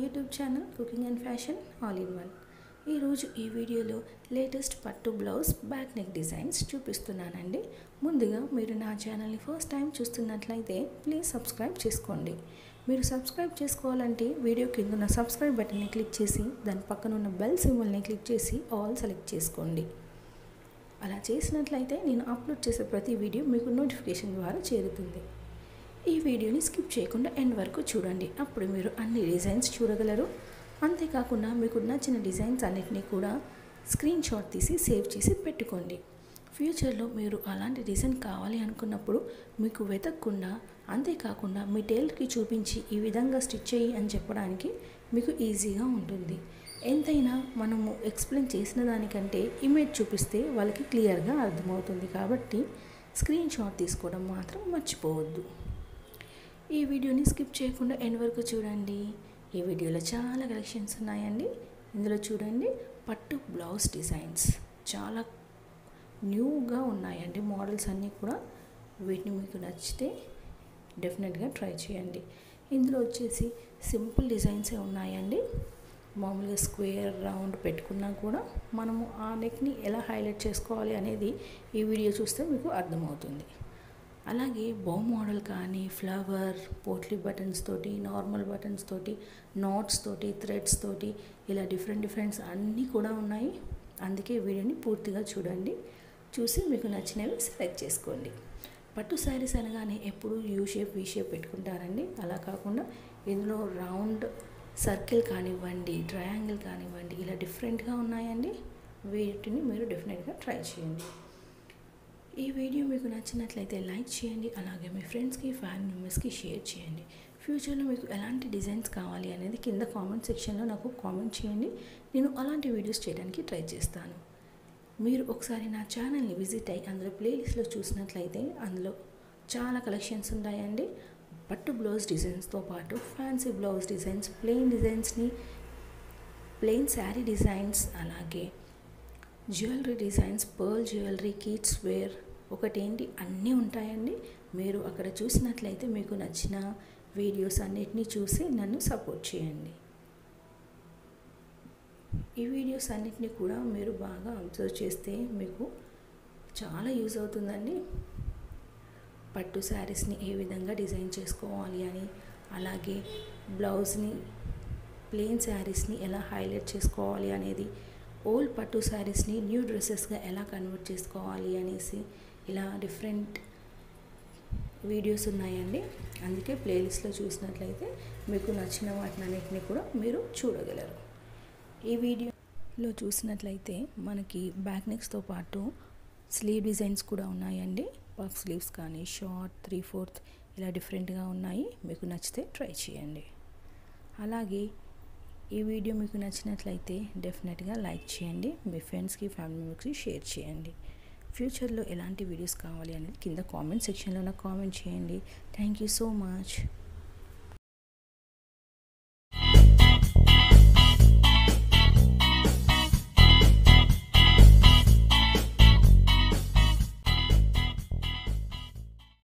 YouTube channel cooking and fashion all in one ఈరోజు ఈ వీడియోలో లేటెస్ట్ పట్టు బ్లౌజ్ బ్యాక్ నెక్ డిజైన్స్ చూపిస్తున్నానండి ముందుగా మీరు నా ఛానల్ని ఫస్ట్ టైం చూస్తున్నట్లయితే ప్లీజ్ సబ్స్క్రైబ్ చేసుకోండి మీరు సబ్స్క్రైబ్ చేసుకోవాలంటే వీడియో కింద ఉన్న సబ్స్క్రైబ్ బటన్ని క్లిక్ చేసి దాని పక్కన ఉన్న బెల్ సింబల్ని క్లిక్ చేసి ఆల్ సెలెక్ట్ చేసుకోండి అలా చేసినట్లయితే నేను అప్లోడ్ చేసే ప్రతి వీడియో మీకు నోటిఫికేషన్ ద్వారా చేరుతుంది ఈ వీడియోని స్కిప్ చేయకుండా ఎండ్ వరకు చూడండి అప్పుడు మీరు అన్ని డిజైన్స్ చూడగలరు అంతేకాకుండా మీకు నచ్చిన డిజైన్స్ అన్నిటినీ కూడా స్క్రీన్ షాట్ తీసి సేవ్ చేసి పెట్టుకోండి ఫ్యూచర్లో మీరు అలాంటి డిజైన్ కావాలి అనుకున్నప్పుడు మీకు వెతకకుండా అంతేకాకుండా మీ టైలర్కి చూపించి ఈ విధంగా స్టిచ్ చేయి అని చెప్పడానికి మీకు ఈజీగా ఉంటుంది ఎంతైనా మనము ఎక్స్ప్లెయిన్ చేసిన దానికంటే ఇమేజ్ చూపిస్తే వాళ్ళకి క్లియర్గా అర్థమవుతుంది కాబట్టి స్క్రీన్ షాట్ తీసుకోవడం మాత్రం మర్చిపోవద్దు ఈ వీడియోని స్కిప్ చేయకుండా ఎండ్ వరకు చూడండి ఈ వీడియోలో చాలా కలెక్షన్స్ ఉన్నాయండి ఇందులో చూడండి పట్టు బ్లౌజ్ డిజైన్స్ చాలా న్యూగా ఉన్నాయండి మోడల్స్ అన్నీ కూడా వీటిని మీకు నచ్చితే డెఫినెట్గా ట్రై చేయండి ఇందులో వచ్చేసి సింపుల్ డిజైన్సే ఉన్నాయండి మామూలుగా స్క్వేర్ రౌండ్ పెట్టుకున్నా కూడా మనము ఆ నెక్ని ఎలా హైలైట్ చేసుకోవాలి అనేది ఈ వీడియో చూస్తే మీకు అర్థమవుతుంది అలాగే బౌ మోడల్ కానీ ఫ్లవర్ పోట్లీ బటన్స్ తోటి నార్మల్ బటన్స్ తోటి నాట్స్ తోటి థ్రెడ్స్ తోటి ఇలా డిఫరెంట్ డిఫరెంట్స్ అన్నీ కూడా ఉన్నాయి అందుకే వీడియోని పూర్తిగా చూడండి చూసి మీకు నచ్చినవి సెలెక్ట్ చేసుకోండి పట్టు శారీస్ అనగానే ఎప్పుడు యూ షేప్ వీ షేప్ పెట్టుకుంటారండి అలా కాకుండా ఇందులో రౌండ్ సర్కిల్ కానివ్వండి ట్రయాంగిల్ కానివ్వండి ఇలా డిఫరెంట్గా ఉన్నాయండి వీటిని మీరు డెఫినెట్గా ట్రై చేయండి ఈ వీడియో మీకు నచ్చినట్లయితే లైక్ చేయండి అలాగే మీ ఫ్రెండ్స్కి ఫ్యామిలీ మెంబర్స్కి షేర్ చేయండి ఫ్యూచర్లో మీకు ఎలాంటి డిజైన్స్ కావాలి అనేది కింద కామెంట్ సెక్షన్లో నాకు కామెంట్ చేయండి నేను అలాంటి వీడియోస్ చేయడానికి ట్రై చేస్తాను మీరు ఒకసారి నా ఛానల్ని విజిట్ అయ్యి అందులో ప్లేలిస్ట్లో చూసినట్లయితే అందులో చాలా కలెక్షన్స్ ఉంటాయండి పట్టు బ్లౌజ్ డిజైన్స్తో పాటు ఫ్యాన్సీ బ్లౌజ్ డిజైన్స్ ప్లెయిన్ డిజైన్స్ని ప్లెయిన్ శారీ డిజైన్స్ అలాగే jewellery designs pearl jewellery kids wear ఒకటేంటి అన్నీ ఉంటాయండి మీరు అక్కడ చూసినట్లయితే మీకు నచ్చిన వీడియోస్ అన్నిటినీ చూసి నన్ను సపోర్ట్ చేయండి ఈ వీడియోస్ అన్నిటినీ కూడా మీరు బాగా అబ్జర్వ్ చేస్తే మీకు చాలా యూజ్ అవుతుందండి పట్టు శారీస్ని ఏ విధంగా డిజైన్ చేసుకోవాలి అని అలాగే బ్లౌజ్ని ప్లెయిన్ శారీస్ని ఎలా హైలైట్ చేసుకోవాలి అనేది ఓల్డ్ పట్టు శారీస్ని న్యూ డ్రెస్సెస్గా ఎలా కన్వర్ట్ చేసుకోవాలి అనేసి ఇలా డిఫరెంట్ వీడియోస్ ఉన్నాయండి అందుకే ప్లేలిస్ట్లో చూసినట్లయితే మీకు నచ్చిన వాటిని అన్నిటిని కూడా మీరు చూడగలరు ఈ వీడియోలో చూసినట్లయితే మనకి బ్యాక్ నెక్స్తో పాటు స్లీవ్ డిజైన్స్ కూడా ఉన్నాయండి పఫ్ స్లీవ్స్ కానీ షార్ట్ త్రీ ఫోర్త్ ఇలా డిఫరెంట్గా ఉన్నాయి మీకు నచ్చితే ట్రై చేయండి అలాగే ఈ వీడియో మీకు నచ్చినట్లయితే డెఫినెట్గా లైక్ చేయండి మీ ఫ్రెండ్స్కి ఫ్యామిలీ మెంబర్స్కి షేర్ చేయండి ఫ్యూచర్లో ఎలాంటి వీడియోస్ కావాలి అనేది కింద కామెంట్ సెక్షన్లో నాకు కామెంట్ చేయండి థ్యాంక్ యూ సో మచ్